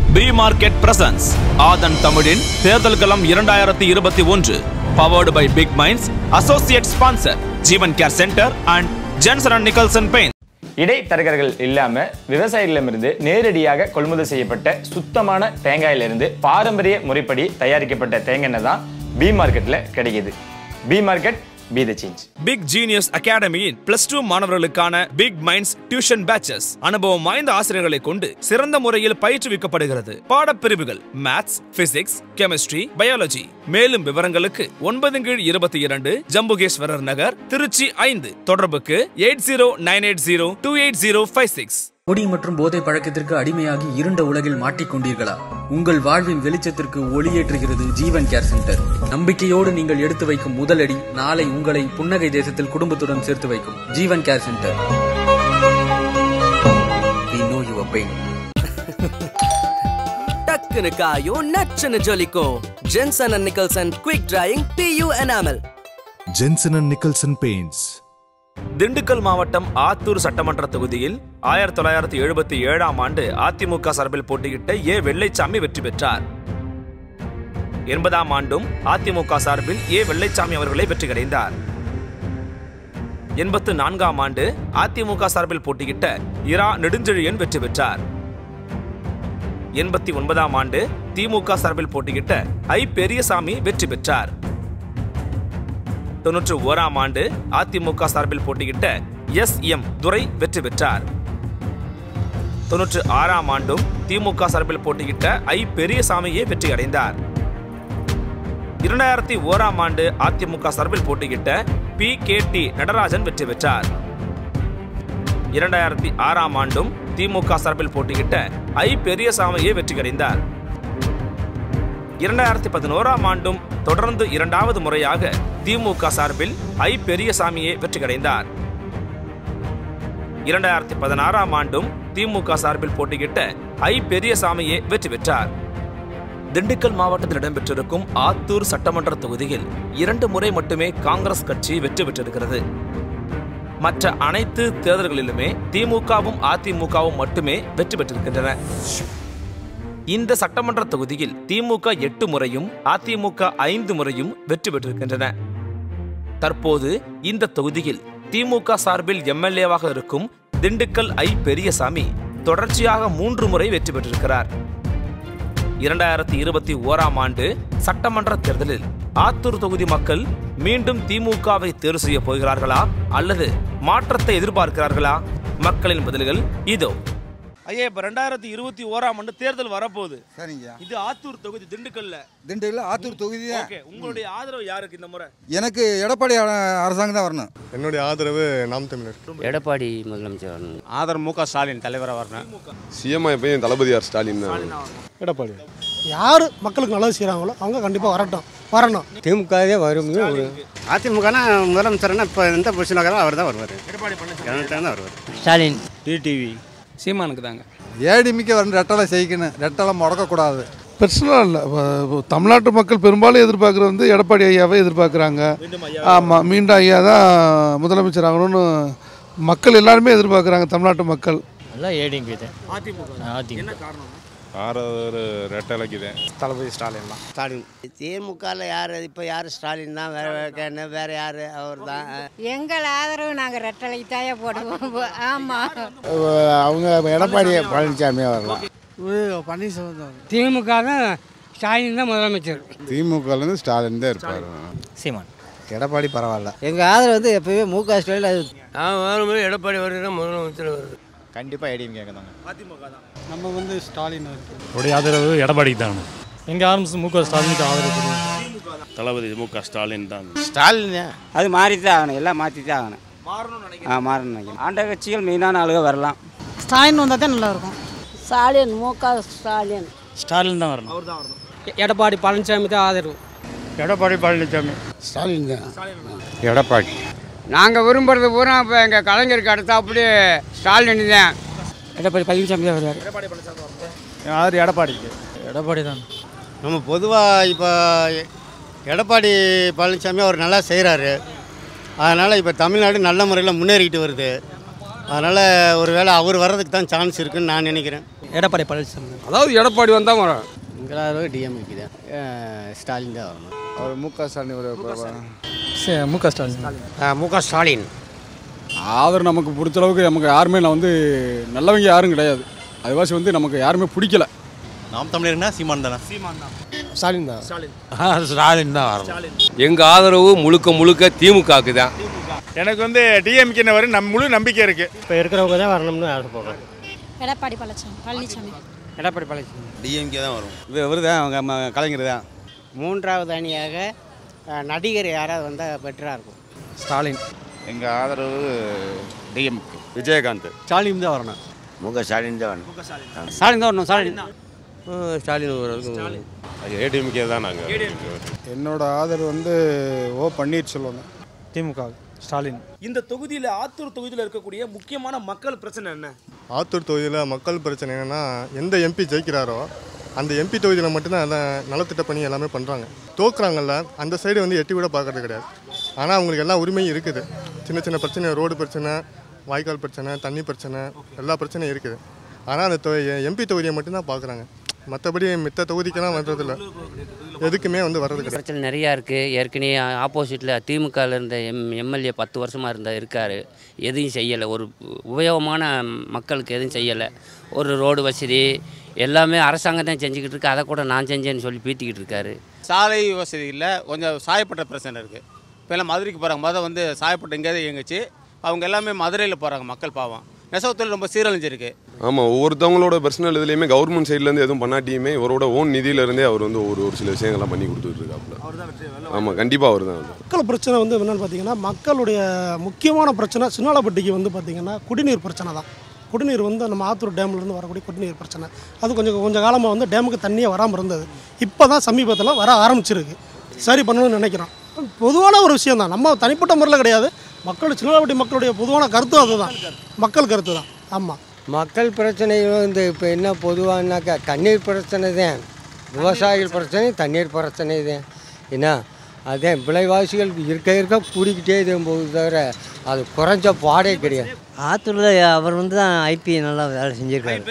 B market presence ஆதன் தமிழின் தேர்தல் களம் இரண்டாயிரத்தி இருபத்தி ஒன்று powered by big minds associate sponsor Jeevan care centre and Jensen and Nicholson paint இடைத்தரகர்கள் இல்லாம விவசாயிகளிடமிருந்து நேரடியாக கொள்முதல் செய்யப்பட்ட சுத்தமான தேங்காயிலிருந்து பாரம்பரிய முறைப்படி தயாரிக்கப்பட்ட தேங்காய் எண்ணெய் தான் பி மார்க்கெட்ல கிடைக்குது B market be the change big genius அகாடமியின் பிளஸ் டூ மாணவர்களுக்கான பிக் மைண்ட்ஸ் டியூஷன் பேச்சஸ் அனுபவம் வாய்ந்த ஆசிரியர்களை கொண்டு சிறந்த முறையில் பயிற்றுவிக்கப்படுகிறது பாடப்பிரிவுகள் மேத்ஸ் பிசிக்ஸ் கெமிஸ்ட்ரி பயாலஜி மேலும் விவரங்களுக்கு ஒன்பது கீழ் இருபத்தி இரண்டு ஜம்புகேஸ்வரர் நகர் திருச்சி ஐந்து தொடர்புக்கு eight zero nine eight zero two eight zero five six குடி மற்றும் போதை பழக்கத்திற்கு அடிமையாகி இருண்ட உலகில் மாட்டிக்கொண்டீர்களா உங்கள் வாழ்வின் வெளிச்சத்திற்கு ஒளியேற்றுகிறது ஜீவன் கேர் சென்டர் நம்பிக்கையோடு நீங்கள் எடுத்து வைக்கும் முதலடி நாளை உங்களை புன்னகை தேசத்தில் குடும்பத்துடன் சேர்த்து வைக்கும் Jeevan care centre We know your pain. டக்குனு காயும் நச்சுன்னு ஜொலிக்கும் Jensen and Nicholson quick drying PU enamel Jensen and Nicholson Paints. Dindigul மாவட்டம் ஆத்தூர் சட்டமன்ற தொகுதியில் ஆயிரத்தி தொள்ளாயிரத்தி எழுபத்தி ஏழாம் ஆண்டு அதிமுக சார்பில் போட்டியிட்ட ஏ வெள்ளைச்சாமி வெற்றி பெற்றார் எண்பதாம் ஆண்டும் அதிமுக சார்பில் ஏ வெள்ளைச்சாமி அவர்களை வெற்றியடைந்தார் எண்பத்து நான்காம் ஆண்டு அதிமுக சார்பில் போட்டியிட்ட இரா நெடுஞ்செழியன் வெற்றி பெற்றார் எண்பத்தி ஒன்பதாம் ஆண்டு திமுக சார்பில் போட்டியிட்ட ஐ பெரியசாமி வெற்றி பெற்றார் தொன்னூற்று ஓராம் ஆண்டு அதிமுக சார்பில் போட்டியிட்ட எஸ் எம் துரை வெற்றி பெற்றார் தொன்னூற்று ஆறாம் ஆண்டும் திமுக சார்பில் போட்டியிட்ட ஐ பெரியசாமியே வெற்றி அடைந்தார் இரண்டாயிரத்தி ஓராம் ஆண்டு அதிமுக சார்பில் போட்டியிட்ட பி கே டி நடராஜன் வெற்றி பெற்றார் இரண்டாயிரத்தி ஆறாம் ஆண்டும் திமுக சார்பில் போட்டியிட்ட ஐ பெரியசாமியே வெற்றி அடைந்தார் இரண்டாயிரத்தி பதினோராம் ஆண்டும் தொடர்ந்து இரண்டாவது முறையாக திமுக சார்பில் ஐ பெரியசாமியே வெற்றி அடைந்தார் இரண்டாயிரத்தி பதினாறாம் ஆண்டும் திமுக சார்பில் போட்டியிட்ட ஐ பெரியசாமியே வெற்றி பெற்றார் திண்டுக்கல் மாவட்டத்தில் இடம்பெற்றிருக்கும் ஆத்தூர் சட்டமன்ற தொகுதியில் இரண்டு முறை மட்டுமே காங்கிரஸ் கட்சி வெற்றி பெற்றிருக்கிறது மற்ற அனைத்து தேர்தல்களிலுமே திமுகவும் அதிமுகவும் மட்டுமே வெற்றி பெற்றிருக்கின்றன இந்த சட்டமன்ற தொகுதியில் திமுக எட்டு முறையும் அதிமுக ஐந்து முறையும் வெற்றி பெற்றிருக்கின்றன தற்போது இந்த தொகுதியில் திமுக சார்பில் எம்எல்ஏவாக இருக்கும் திண்டுக்கல் ஐ பெரியசாமி தொடர்ச்சியாக மூன்று முறை வெற்றி பெற்றிருக்கிறார் இரண்டாயிரத்தி இருபத்தி ஓராம் ஆண்டு சட்டமன்ற தேர்தலில் ஆத்தூர் தொகுதி மக்கள் மீண்டும் திமுகவை தேர்வு செய்ய போகிறார்களா அல்லது மாற்றத்தை எதிர்பார்க்கிறார்களா மக்களின் பதில்கள் இதோ ஐயா இப்ப ரெண்டாயிரத்தி இருபத்தி ஓராம் ஆண்டு தேர்தல் வரப்போகுது சரிங்க இது ஆத்தூர் தொகுதி திண்டுக்கல்ல திண்டுக்கல்ல ஆத்தூர் தொகுதி தான் ஓகே உங்களுடைய ஆதரவு யாருக்கு இந்த முறை எனக்கு எடப்பாடி அ- அரசாங்கம் தான் வரணும் என்னுடைய ஆதரவு நாம் தமிழர் எடப்பாடி முதலமைச்சர் வரணும் ஆதரவு மு க ஸ்டாலின் தலைவராக வரணும் சிஎம் எப்பயும் தளபதியார் ஸ்டாலின் தான் எடப்பாடி யார் மக்களுக்கு நல்லது செய்கிறாங்களோ அவங்க கண்டிப்பாக வரட்டும் வரணும் திமுகவே வரும் அதிமுகனா முதலமைச்சர்னா இப்போ எந்த பொசிஷனாக அவர் தான் வருவார் எடப்பாடி பழனிசாமி தான் வருவார் ஸ்டாலின் டிடிவி சீமானுக்கு தாங்க ஏடிமிக்க வரணும் ரெட்டலை செய்யணும் ரெட்டலை முடக்கக்கூடாது பர்சனலாக இல்லை தமிழ்நாட்டு மக்கள் பெரும்பாலும் எதிர்பார்க்குறது வந்து எடப்பாடி ஐயாவை எதிர்பார்க்குறாங்க ஆமாம் மீண்டும் ஐயா தான் முதலமைச்சர் ஆகணும்னு மக்கள் எல்லாருமே எதிர்பார்க்குறாங்க தமிழ்நாட்டு மக்கள் எல்லாம் ஏடிங்க இது அதிமுக என்ன காரணம் ஆறாவது ரெட்டலைக்குதேன் தளபதி ஸ்டாலின் தான் ஸ்டாலின் திமுகவில் யார் இப்போ யார் ஸ்டாலின் தான் வேற வேற வேற யார் அவர் தான் எங்கள் ஆதரவு நாங்கள் ரெட்டலைக்கு தாயா போடுவோம் ஆமாம் அவங்க எடப்பாடி பழனிசாமி வரலாம் பன்னீர்செல்வம் தான் திமுக தான் ஸ்டாலின் தான் முதலமைச்சர் திமுகலேருந்து ஸ்டாலின் தான் இருப்பார் சீமான் எடப்பாடி பரவாயில்ல எங்கள் ஆதரவு வந்து எப்பயுமே மு க ஸ்டாலின் அது நான் வரும்போது எடப்பாடி வருதுன்னா முதலமைச்சர் வருது கண்டிப்பாக ஐடிஎம் கேட்குறாங்க அதிமுக தான் நம்ம வந்து ஸ்டாலின் உடைய ஆதரவு எடப்பாடி தான் எங்கள் ஆரம்பிச்சு மு க ஸ்டாலினுக்கு ஆதரவு தளபதி மு க ஸ்டாலின் தான் ஸ்டாலின் அது மாறி தான் ஆகணும் எல்லாம் மாற்றி தான் ஆகணும் மாறணும்னு நினைக்கிறேன் ஆ மாறணும் நினைக்கிறேன் ஆண்ட கட்சிகள் மெயினான ஆளுக வரலாம் ஸ்டாலின் வந்தால் தான் நல்லாயிருக்கும் ஸ்டாலின் மு க ஸ்டாலின் ஸ்டாலின் தான் வரணும் அவர் தான் வரணும் எடப்பாடி பழனிசாமி தான் ஆதரவு எடப்பாடி பழனிசாமி ஸ்டாலின் தான் எடப்பாடி நாங்கள் விரும்புறது பூரா இப்போ எங்கள் கலைஞருக்கு அடுத்தா அப்படியே ஸ்டாலின் தான் எடப்பாடி பழனிசாமி தான் வருவார் எடப்பாடி பழனிசாமி வரணும் யார் எடப்பாடிக்கு எடப்பாடி தான் நம்ம பொதுவாக இப்போ எடப்பாடி பழனிசாமி அவர் நல்லா செய்கிறாரு அதனால் இப்போ தமிழ்நாடு நல்ல முறையில் முன்னேறிக்கிட்டு வருது அதனால் ஒருவேளை அவர் வர்றதுக்கு தான் சான்ஸ் இருக்குன்னு நான் நினைக்கிறேன் எடப்பாடி பழனிசாமி அதாவது எடப்பாடி வந்தால் வரும் எங்களாவது டிஎம்கே தான் ஸ்டாலின் தான் வரணும் அவர் மு க ஸ்டாலின் ஒரு மு க ஸ்டாலின் மு க ஸ்டாலின் ஆதரவு நமக்கு பிடிச்ச அளவுக்கு நமக்கு யாருமே நான் வந்து நல்லவங்க யாரும் கிடையாது அதுவாசி வந்து நமக்கு யாருமே பிடிக்கல நாம் தமிழர்னா சீமான் தானே சீமான் தான் ஸ்டாலின் தான் ஸ்டாலின் தான் வரணும் எங்கள் ஆதரவு முழுக்க முழுக்க திமுகவுக்கு தான் எனக்கு வந்து டிஎம்கே வரை நம் முழு நம்பிக்கை இருக்கு இப்போ இருக்கிறவங்க தான் வரணும்னு ஆசைப்படுறோம் எடப்பாடி பழனிசாமி பழனிசாமி எடப்பாடி பழனிசாமி டிஎம்கே தான் வரும் இவர் தான் அவங்க கலைஞர் தான் மூன்றாவது அணியாக அஹ், நடிகர் யாராவது வந்தால் பெட்டராக இருக்கும் ஸ்டாலின் எங்கள் ஆதரவு டிஎம்கே விஜயகாந்த் ஸ்டாலின் தான் வரணும் மு க ஸ்டாலின் தான் வரணும் ஸ்டாலின் தான் வரணும் ஸ்டாலின் ஸ்டாலின் ஏடிஎம்கே தான் நாங்கள் என்னோட ஆதரவு வந்து ஓ பன்னீர்செல்வம் திமுக ஸ்டாலின் இந்த தொகுதியில ஆத்தூர் தொகுதியில இருக்கக்கூடிய முக்கியமான மக்கள் பிரச்சனை என்ன ஆத்தூர் தொகுதியில் மக்கள் பிரச்சனை என்னென்னா எந்த எம்பி ஜெயிக்கிறாரோ அந்த எம்பி தொகுதியில் மட்டும்தான் அந்த நலத்திட்ட பணி எல்லாமே பண்ணுறாங்க தோக்குறாங்கல்ல அந்த சைடு வந்து எட்டி கூட பார்க்கறது கிடையாது ஆனால் அவங்களுக்கு எல்லா உரிமையும் இருக்குது சின்ன சின்ன பிரச்சனை ரோடு பிரச்சனை வாய்க்கால் பிரச்சனை தண்ணி பிரச்சனை எல்லா பிரச்சனையும் இருக்குது ஆனால் அந்த எம்பி தொகுதியை மட்டும்தான் பார்க்குறாங்க மற்றபடி மித்த தொகுதிக்கெல்லாம் வர்றதில்ல எதுக்குமே வந்து வர்றது கிடையாது பிரச்சனை நிறையா இருக்குது ஏற்கனவே ஆப்போசிட்டில் திமுகவில் இருந்த எம் எம்எல்ஏ பத்து வருஷமாக இருந்த இருக்கார் எதையும் செய்யலை ஒரு உபயோகமான மக்களுக்கு எதுவும் செய்யலை ஒரு ரோடு வசதி எல்லாமே அரசாங்கம் தான் செஞ்சுக்கிட்டு இருக்கு அதை கூட நான் செஞ்சேன்னு சொல்லி பீத்திக்கிட்டு இருக்காரு சாலை வசதி இல்லை கொஞ்சம் சாயப்பட்ட பிரச்சனை இருக்குது இப்போ எல்லாம் மதுரைக்கு போகிறாங்க மொதல் வந்து சாயப்பட்ட எங்கேயாவது இயங்குச்சு அவங்க எல்லாமே மதுரையில் போகிறாங்க மக்கள் பாவம் நெசவுத்தொழில் ரொம்ப சீரழிஞ்சிருக்கு ஆமாம் ஒவ்வொருத்தவங்களோட பர்சனல் இதுலேயுமே கவர்மெண்ட் சைட்லேருந்து எதுவும் பண்ணாட்டியுமே இவரோட ஓன் நிதியிலேருந்தே அவர் வந்து ஒரு ஒரு சில விஷயங்கள்லாம் பண்ணி கொடுத்துட்டு இருக்காப்புல ஆமாம் கண்டிப்பாக அவர் தான் மக்கள் பிரச்சனை வந்து என்னென்னு பார்த்தீங்கன்னா மக்களுடைய முக்கியமான பிரச்சனை சின்னாலப்பட்டிக்கு வந்து பார்த்தீங்கன்னா குடிநீர் பிரச்சனை தான் குடிநீர் வந்து நம்ம ஆத்தூர் டேம்லேருந்து வரக்கூடிய குடிநீர் பிரச்சனை அது கொஞ்சம் கொஞ்சம் காலமாக வந்து டேமுக்கு தண்ணியே வராமல் இருந்தது இப்போ தான் சமீபத்தில் வர ஆரம்பிச்சிருக்கு சரி பண்ணணும்னு நினைக்கிறோம் பொதுவான ஒரு விஷயம் தான் நம்ம தனிப்பட்ட முறையில் கிடையாது மக்கள் சின்னாலப்பட்டி மக்களுடைய பொதுவான கருத்து அதுதான் மக்கள் கருத்து தான் ஆமாம் மக்கள் பிரச்சனை வந்து இப்போ என்ன பொதுவானாக்கா தண்ணீர் பிரச்சனை தான் விவசாயிகள் பிரச்சனை தண்ணீர் பிரச்சனை தான் என்ன அதே விலைவாசிகள் இருக்க இருக்க கூடிக்கிட்டே தான் போகுது தவிர அது குறைஞ்ச பாடே கிடையாது ஆத்தூரில் அவர் வந்து தான் ஐபி நல்லா வேலை செஞ்சுருக்காரு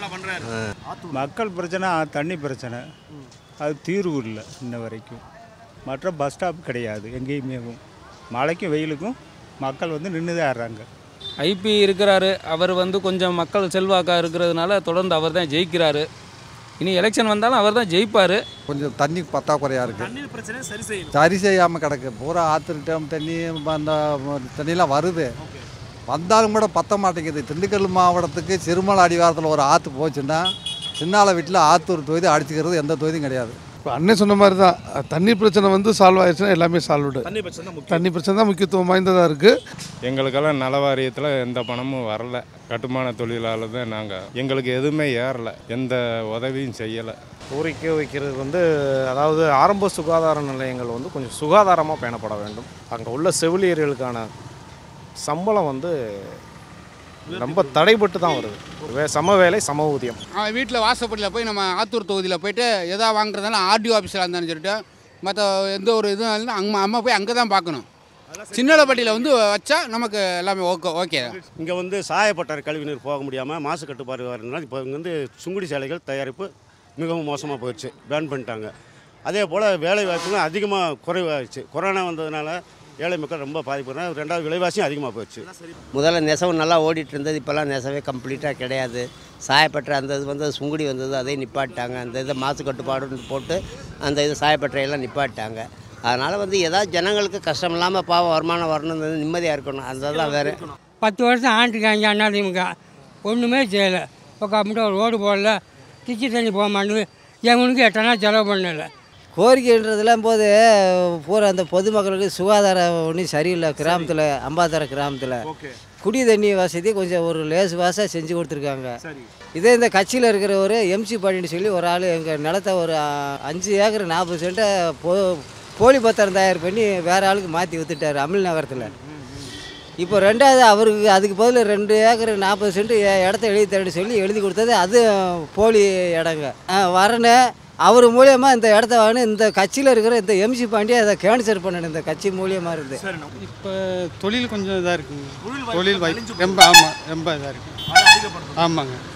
மக்கள் பிரச்சனை தண்ணி பிரச்சனை அது தீர்வு இல்லை இன்ன வரைக்கும் மற்ற பஸ் ஸ்டாப் கிடையாது எங்கேயுமே மழைக்கும் வெயிலுக்கும் மக்கள் வந்து நின்று தான் ஆடுறாங்க ஐபி இருக்கிறாரு அவர் வந்து கொஞ்சம் மக்கள் செல்வாக்காக இருக்கிறதுனால தொடர்ந்து அவர் தான் ஜெயிக்கிறாரு இனி எலெக்ஷன் வந்தாலும் அவர் தான் ஜெயிப்பார் கொஞ்சம் தண்ணி பற்றாக்குறையாக இருக்குது தண்ணீர் பிரச்சனை சரி செய்யணும் சரி செய்யாமல் கிடக்கு பூரா ஆற்று டேம் தண்ணி அந்த தண்ணியெல்லாம் வருது வந்தாலும் கூட பத்த மாட்டேங்குது திண்டுக்கல் மாவட்டத்துக்கு சிறுமலை அடிவாரத்தில் ஒரு ஆற்று போச்சுன்னா சின்னால வீட்டில் ஆத்தூர் தொகுதி அடிச்சுக்கிறது எந்த தொகுதியும் கிடையாது இப்போ அண்ணன் சொன்ன மாதிரி தான் தண்ணி பிரச்சனை வந்து சால்வ் ஆயிடுச்சுன்னா எல்லாமே சால்வ்டு தண்ணி பிரச்சனை தான் முக்கியம். தண்ணி பிரச்சனை தான் முக்கியத்துவம் வாய்ந்ததாக இருக்குது எங்களுக்கெல்லாம் நல வாரியத்தில் எந்த பணமும் வரல கட்டுமான தொழிலாளர் தான் நாங்கள் எங்களுக்கு எதுவுமே ஏறல எந்த உதவியும் செய்யலை கோரிக்கை வைக்கிறது வந்து அதாவது ஆரம்ப சுகாதார நிலையங்கள் வந்து கொஞ்சம் சுகாதாரமாக பேணப்பட வேண்டும் அங்கே உள்ள செவிலியர்களுக்கான சம்பளம் வந்து ரொம்ப தடைபட்டு தான் வருது வே சம வேலை சம ஊதியம் வீட்டில் வாசப்படியில் போய் நம்ம ஆத்தூர் தொகுதியில் போயிட்டு எதா வாங்குறதுனால ஆர்டிஓ ஆஃபீஸில் இருந்தாலும் சொல்லிட்டு மற்ற எந்த ஒரு இதுவும் இருந்தாலும் அங்கே அம்மா போய் அங்கே தான் பார்க்கணும் சின்னலப்பட்டியில் வந்து வச்சா நமக்கு எல்லாமே ஓகே ஓகே இங்கே வந்து சாயப்பட்டார் கழிவுநீர் போக முடியாமல் மாசு கட்டுப்பாடு வரதுனால இப்போ இங்கே வந்து சுங்குடி சாலைகள் தயாரிப்பு மிகவும் மோசமாக போயிடுச்சு பேன் பண்ணிட்டாங்க அதே போல் வேலை வாய்ப்புகளும் அதிகமாக குறைவாகிடுச்சு கொரோனா வந்ததுனால ஏழை மக்கள் ரொம்ப பாதிப்பு ரெண்டாவது விலைவாசியும் அதிகமாக போயிடுச்சு முதல்ல நெசவு நல்லா ஓடிட்டு இருந்தது இப்போல்லாம் நெசவே கம்ப்ளீட்டாக கிடையாது சாயப்பட்டறை அந்த இது வந்து சுங்குடி வந்தது அதையும் நிப்பாட்டாங்க அந்த இதை மாசு கட்டுப்பாடுன்னு போட்டு அந்த இது சாயப்பட்டறையெல்லாம் நிப்பாட்டாங்க அதனால் வந்து ஏதாவது ஜனங்களுக்கு கஷ்டம் இல்லாமல் பாவம் வருமானம் வரணும் நிம்மதியாக இருக்கணும் அதுதான் வேறு பத்து வருஷம் ஆண்டுக்காங்க அண்ணா திமுக ஒன்றுமே செய்யலை இப்போ கம்ப்யூட்டர் ஒரு ரோடு போடல கிச்சி தண்ணி போக மாட்டேங்குது எவனுக்கு எட்டனா செலவு பண்ணலை கோரிக்கைன்றதுலாம் போது பூரா அந்த பொதுமக்களுக்கு சுகாதாரம் ஒன்றும் சரியில்லை கிராமத்தில் அம்பாத்தர கிராமத்தில் குடி தண்ணி வசதி கொஞ்சம் ஒரு லேசு வாசாக செஞ்சு கொடுத்துருக்காங்க இதே இந்த கட்சியில் இருக்கிற ஒரு எம்சி பாண்டின்னு சொல்லி ஒரு ஆள் எங்கள் நிலத்தை ஒரு அ, அஞ்சு ஏக்கர் நாற்பது சென்ட்டை போ போலி பத்திரம் தயார் பண்ணி வேறு ஆளுக்கு மாற்றி வித்துட்டார் அமில் நகரத்தில் இப்போ ரெண்டாவது அவருக்கு அதுக்கு பதில் ரெண்டு ஏக்கர் நாற்பது சென்ட் எ- இடத்த எழுதி தரேன்னு சொல்லி எழுதி கொடுத்தது அது போலி இடங்க ஆ, வரேன்னு அவர் மூலியமாக இந்த இடத்த வாங்கின இந்த கட்சியில் இருக்கிற இந்த எம்சி பாண்டியை அதை கேன்சல் பண்ணணும் இந்த கட்சி மூலியமாக இருந்து இப்போ தொழில் கொஞ்சம் இதாக இருக்குங்க தொழில் வாய்ப்பு ரொம்ப ஆமாம் ரொம்ப இதாக இருக்கு ஆமாங்க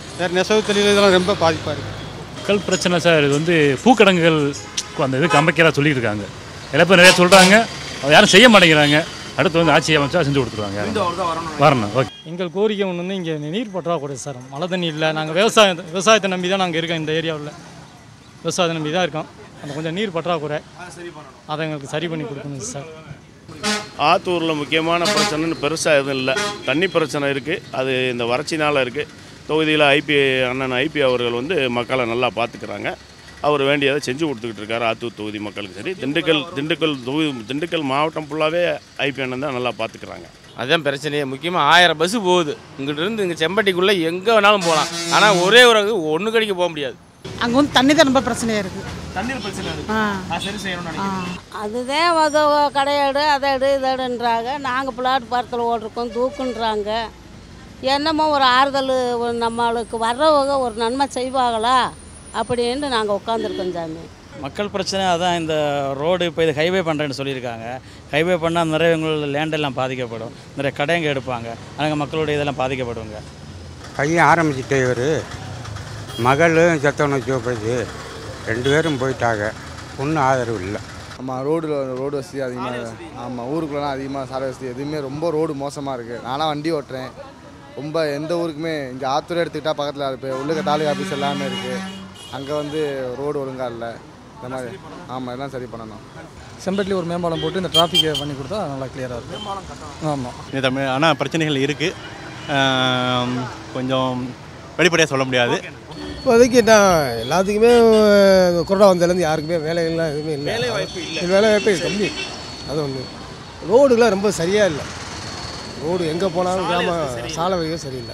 வேறு நெசவு தொழில் இதெல்லாம் ரொம்ப பாதிப்பாக இருக்குது மக்கள் பிரச்சனை சார் இது வந்து பூக்கடங்குகள் அந்த இது கம்பைக்கிறா சொல்லியிருக்காங்க எல்லா பேர் நிறைய சொல்கிறாங்க அதை யாரும் செய்ய மாட்டேங்கிறாங்க அடுத்து வந்து ஆட்சி அமைச்சா செஞ்சு கொடுத்துருவாங்க வரணும் ஓகே எங்கள் கோரிக்கை ஒன்று வந்து இங்கே நீர் பற்றாக்குறை சார் மழை தண்ணி இல்லை நாங்கள் விவசாயம் விவசாயத்தை நம்பி தான் நாங்கள் இருக்கோம் இந்த ஏரியாவில் விவசாயத்தை நம்பி தான் இருக்கோம் அந்த கொஞ்சம் நீர் பற்றாக்குறை அதை எங்களுக்கு சரி பண்ணி கொடுக்கணும் சார் ஆத்தூரில் முக்கியமான பிரச்சனைன்னு பெருசாக எதுவும் இல்லை தண்ணி பிரச்சனை இருக்குது அது இந்த வறட்சினால் இருக்குது தொகுதியில் ஐபி அண்ணன் ஐபி அவர்கள் வந்து மக்களை நல்லா பார்த்துக்கிறாங்க அவர் வேண்டியதை செஞ்சு கொடுத்துக்கிட்டு இருக்காரு ஆத்தூர் தொகுதி மக்களுக்கு சரி திண்டுக்கல் திண்டுக்கல் தொகுதி திண்டுக்கல் மாவட்டம் ஃபுல்லாகவே ஐபி அண்ணன் தான் நல்லா பார்த்துக்கிறாங்க அதுதான் பிரச்சனையே முக்கியமாக ஆயிரம் பஸ்ஸு போகுது இங்கிட்ட இருந்து இங்கே செம்பட்டிக்குள்ளே எங்கே வேணாலும் போகலாம் ஆனால் ஒரே ஒரு ஒன்று கடிக்க போக முடியாது அங்கே வந்து தண்ணி தான் ரொம்ப பிரச்சனையாக இருக்குது தண்ணீர் பிரச்சனை இருக்கு ஆ. அது சரி செய்யணும்னு நினைக்கிறேன் அதுதான் அது கடையாடு அதை எடு இதை எடுன்றாங்க நாங்கள் பிளாட் பரத்தில் ஓட்டிருக்கோம் தூக்குன்றாங்க என்னமோ ஒரு ஆறுதல் ஒரு நம்மளுக்கு வர்றவங்க ஒரு நன்மை செய்வாங்களா அப்படின்னு நாங்கள் உட்காந்துருக்கோம் சாமி மக்கள் பிரச்சனை அதான் இந்த ரோடு இப்போ இது ஹைவே பண்ணுறேன்னு சொல்லியிருக்காங்க ஹைவே பண்ணால் நிறைய எங்களோட லேண்டெல்லாம் பாதிக்கப்படும் நிறைய கடைங்க எடுப்பாங்க அங்கே மக்களுடைய இதெல்லாம் பாதிக்கப்படுங்க பையன் ஆரம்பிச்சிட்டே இவர் மகளும் செத்தவனை போயிடுச்சு ரெண்டு பேரும் போயிட்டாங்க ஒன்றும் ஆதரவு இல்லை ஆமாம் ரோடு ரோடு வசதி அதிகமாக ஆமாம் ஊருக்குள்ளலாம் அதிகமாக சாலை வசதி எதுவுமே ரொம்ப ரோடு மோசமாக இருக்குது நானாக வண்டி ஓட்டுறேன் ரொம்ப எந்த ஊருக்குமே இங்கே ஆத்தூர் எடுத்துக்கிட்டால் பக்கத்தில் இப்போ உள்ளுக்க தாலுகா ஆஃபீஸ் எல்லாமே இருக்குது அங்கே வந்து ரோடு ஒழுங்காக இல்லை இந்த மாதிரி ஆமாம் எல்லாம் சரி பண்ணணும் செம்பட்டில் ஒரு மேம்பாலம் போட்டு இந்த டிராஃபிக்கை பண்ணி கொடுத்தா நல்லா கிளியராக இருக்கும் ஆமாம் இந்த தமிழ் ஆனால் பிரச்சனைகள் இருக்குது கொஞ்சம் வெளிப்படையாக சொல்ல முடியாது இப்போதைக்கு என்ன எல்லாத்துக்குமே அஹ், கொரோனா வந்ததுலேருந்து யாருக்குமே வேலைகள்லாம் எதுவுமே இல்லை வேலை வாய்ப்பு இல்லை. வேலை வாய்ப்பு கம்மி அது ஒன்று ரோடுலாம் ரொம்ப சரியாக இல்லை ரோடு எங்கே போனாலும் சாலை கிராம வசதி சரியில்லை. சாலை வகையும் சரியில்லை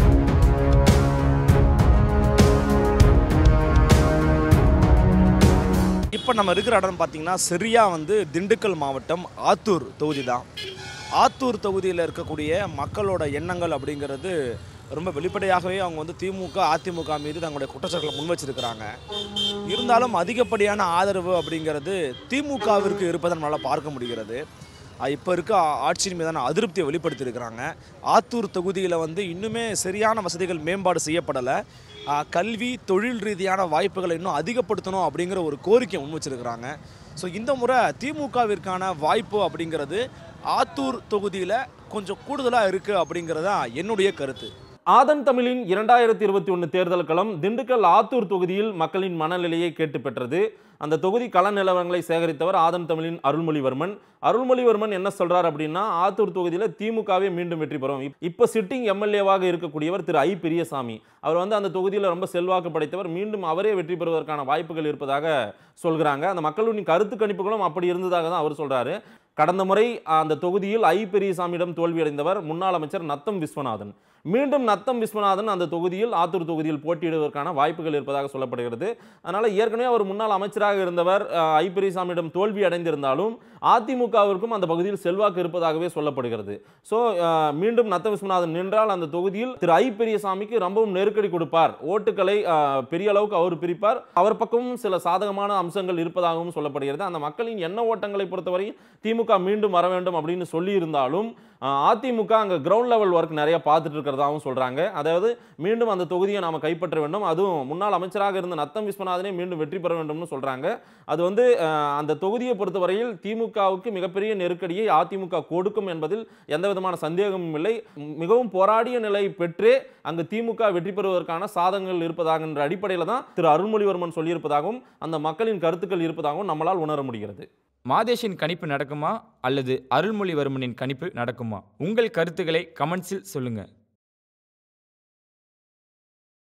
இப்போ நம்ம இருக்கிற இடம் பார்த்தீங்கன்னா சரியா வந்து திண்டுக்கல் மாவட்டம் ஆத்தூர் தொகுதி தான் ஆத்தூர் தொகுதியில் இருக்கக்கூடிய மக்களோட எண்ணங்கள் அப்படிங்கிறது ரொம்ப வெளிப்படையாகவே அவங்க வந்து திமுக அதிமுக மீது தங்களுடைய குற்றச்சாட்டுகளை முன் வச்சிருக்கிறாங்க இருந்தாலும் அதிகப்படியான ஆதரவு அப்படிங்கிறது திமுகவிற்கு இருப்பதை நம்மளால் பார்க்க முடிகிறது இப்போ இருக்க ஆ- ஆட்சியின் மீதான அதிருப்தியை வெளிப்படுத்தியிருக்கிறாங்க ஆத்தூர் தொகுதியில் வந்து இன்னுமே சரியான வசதிகள் மேம்பாடு செய்யப்படலை ஆ, கல்வி தொழில் ரீதியான வாய்ப்புகளை இன்னும் அதிகப்படுத்தணும் அப்படிங்கிற ஒரு கோரிக்கை முன் வச்சிருக்கிறாங்க ஸோ இந்த முறை திமுகவிற்கான வாய்ப்பு அப்படிங்கிறது ஆத்தூர் தொகுதியில் கொஞ்சம் கூடுதலாக இருக்குது அப்படிங்கிறது தான் என்னுடைய கருத்து ஆதன் தமிழின் இரண்டாயிரத்தி இருபத்தி ஒன்று தேர்தல் களம் திண்டுக்கல் ஆத்தூர் தொகுதியில் மக்களின் மனநிலையை கேட்டு பெற்றது அந்த தொகுதி கள நிலவரங்களை சேகரித்தவர் ஆதன் தமிழின் அருள்மொழிவர்மன் அருள்மொழிவர்மன் என்ன சொல்றார் அப்படின்னா ஆத்தூர் தொகுதியில் திமுகவே மீண்டும் வெற்றி பெறும் இப்- இப்போ சிட்டிங் எம்எல்ஏவாக இருக்கக்கூடியவர் திரு ஐ பெரியசாமி அவர் வந்து அந்த தொகுதியில் ரொம்ப செல்வாக்கு படைத்தவர் மீண்டும் அவரே வெற்றி பெறுவதற்கான வாய்ப்புகள் இருப்பதாக சொல்கிறாங்க அந்த மக்களின் கருத்து கணிப்புகளும் அப்படி இருந்ததாக தான் அவர் சொல்றாரு கடந்த முறை அந்த தொகுதியில் ஐ பெரியசாமியிடம் தோல்வியடைந்தவர் முன்னாள் அமைச்சர் நத்தம் விஸ்வநாதன் மீண்டும் நத்தம் விஸ்வநாதன் அந்த தொகுதியில் ஆத்தூர் தொகுதியில் போட்டியிடுவதற்கான வாய்ப்புகள் இருப்பதாக சொல்லப்படுகிறது அதனால் ஏற்கனவே அவர் முன்னாள் அமைச்சராக இருந்தவர் அஹ், ஐ பெரியசாமியிடம் தோல்வி அடைந்திருந்தாலும் அதிமுகவிற்கும் அந்த பகுதியில் செல்வாக்கு இருப்பதாகவே சொல்லப்படுகிறது ஸோ மீண்டும் நத்தம் விஸ்வநாதன் நின்றால் அந்த தொகுதியில் திரு ஐ பெரியசாமிக்கு ரொம்பவும் நெருக்கடி கொடுப்பார் ஓட்டுகளை அஹ், பெரிய அளவுக்கு அவர் பிரிப்பார் அவர் பக்கமும் சில சாதகமான அம்சங்கள் இருப்பதாகவும் சொல்லப்படுகிறது அந்த மக்களின் எண்ண ஓட்டங்களை பொறுத்தவரை திமுக மீண்டும் வர வேண்டும் அப்படின்னு சொல்லி இருந்தாலும் அஹ், அதிமுக அங்கே கிரவுண்ட் லெவல் ஒர்க் நிறைய பார்த்துட்டு இருக்கிறதாகவும் சொல்கிறாங்க அதாவது மீண்டும் அந்த தொகுதியை நாம் கைப்பற்ற வேண்டும் அதுவும் முன்னாள் அமைச்சராக இருந்த நத்தம் விஸ்வநாதனே மீண்டும் வெற்றி பெற வேண்டும்னு சொல்கிறாங்க அது வந்து அஹ், அந்த தொகுதியை பொறுத்தவரையில் திமுகவுக்கு மிகப்பெரிய நெருக்கடியை அதிமுக கொடுக்கும் என்பதில் எந்த விதமான சந்தேகமும் இல்லை ம், மிகவும் போராடிய நிலை பெற்றே அங்கு திமுக வெற்றி பெறுவதற்கான சாதகங்கள் இருப்பதாகின்ற அடிப்படையில் தான் திரு அருள்மொழிவர்மன் சொல்லியிருப்பதாகவும் அந்த மக்களின் கருத்துக்கள் இருப்பதாகவும் நம்மளால் உணர முடிகிறது மாதேஷின் கணிப்பு நடக்குமா அல்லது அருள்மொழிவர்மனின் கணிப்பு நடக்குமா உங்கள் கருத்துக்களை கமெண்ட்ஸில் சொல்லுங்கள்